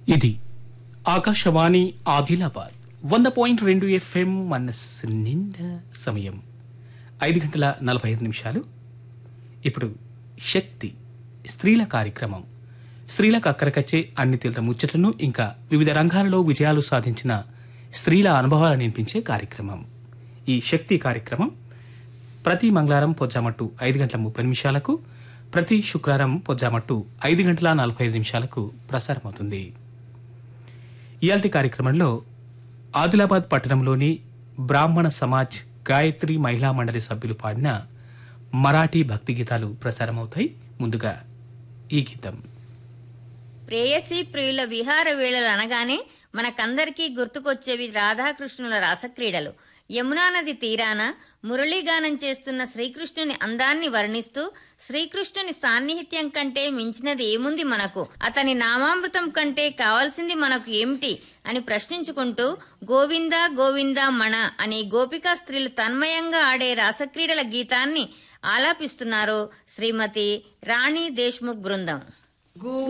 ఇది ఆకాశవాణి ఆదిలాబాద్ వంద పాయింట్ రెండు ఎఫ్ఎం మనస్సు నిండా సమయం ఐదు గంటల నలభై ఐదు నిమిషాలు ఇప్పుడు శక్తి స్త్రీల కార్యక్రమం స్త్రీలకు అక్కరకచ్చే అన్ని తీవ్ర ముచ్చట్లను ఇంకా వివిధ రంగాలలో విజయాలు సాధించిన స్త్రీల అనుభవాలను వినిపించే కార్యక్రమం ఈ శక్తి కార్యక్రమం ప్రతి మంగళవారం పొజ్జామట్టు ఐదు గంటల ముప్పై నిమిషాలకు ప్రతి శుక్రవారం పొజ్జామట్టు ఐదు గంటల నలభై ఐదు నిమిషాలకు ప్రసారమవుతుంది ఇయాల్టి కార్యక్రమంలో ఆదిలాబాద్ పట్టణంలోని బ్రాహ్మణ సమాజ్ గాయత్రి మహిళా మండలి సభ్యులు పాడిన మరాఠీ భక్తి గీతాలు ప్రసారమవుతాయి ముందుగా ఈ గీతం ప్రేయసి ప్రియుల విహార వేళలు అనగానే మనకందరికీ గుర్తుకొచ్చేవి రాధాకృష్ణుల రాసక్రీడలు యమునా నది తీరాన మురళీగానం చేస్తున్న శ్రీకృష్ణుని అందాన్ని వర్ణిస్తూ శ్రీకృష్ణుని సాన్నిహిత్యం కంటే మించినది ఏముంది మనకు అతని నామామృతం కంటే కావాల్సింది మనకు ఏమిటి అని ప్రశ్నించుకుంటూ గోవింద గోవింద మణ అనే గోపికా స్త్రీలు తన్మయంగా ఆడే రాసక్రీడల గీతాన్ని ఆలాపిస్తున్నారు శ్రీమతి రాణి దేశ్ముఖ్ బృందం